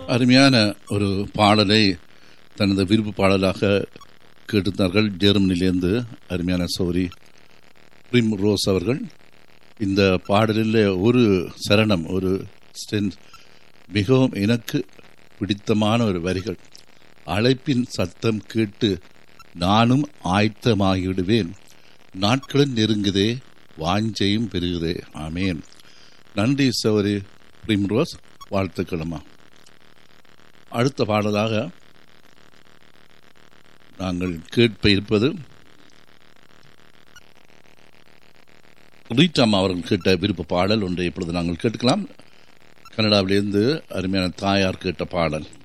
அருமையான ஒரு பாடலை தனது விருப்பு பாடலாக கேட்டிருந்தார்கள் ஜெர்மனிலேருந்து அருமையான சௌரி பிரிம் ரோஸ் அவர்கள் இந்த பாடலில் ஒரு சரணம் ஒரு ஸ்டென்ஸ் மிகவும் எனக்கு பிடித்தமான ஒரு வரிகள் அழைப்பின் சத்தம் கேட்டு நானும் ஆயத்தமாகிவிடுவேன் நாட்களும் நெருங்குதே வாஞ்சையும் பெருகுதே ஆமேன் நன்றி சௌரி பிரிம்ரோஸ் வாழ்த்துக்களம்மா அடுத்த பாடலாக நாங்கள் கேட்ப இருப்பது ரீட்டாம் அவர்கள் கேட்ட விருப்ப பாடல் ஒன்றை இப்பொழுது நாங்கள் கேட்கலாம் கனடாவிலிருந்து அருமையான தாயார் கேட்ட பாடல்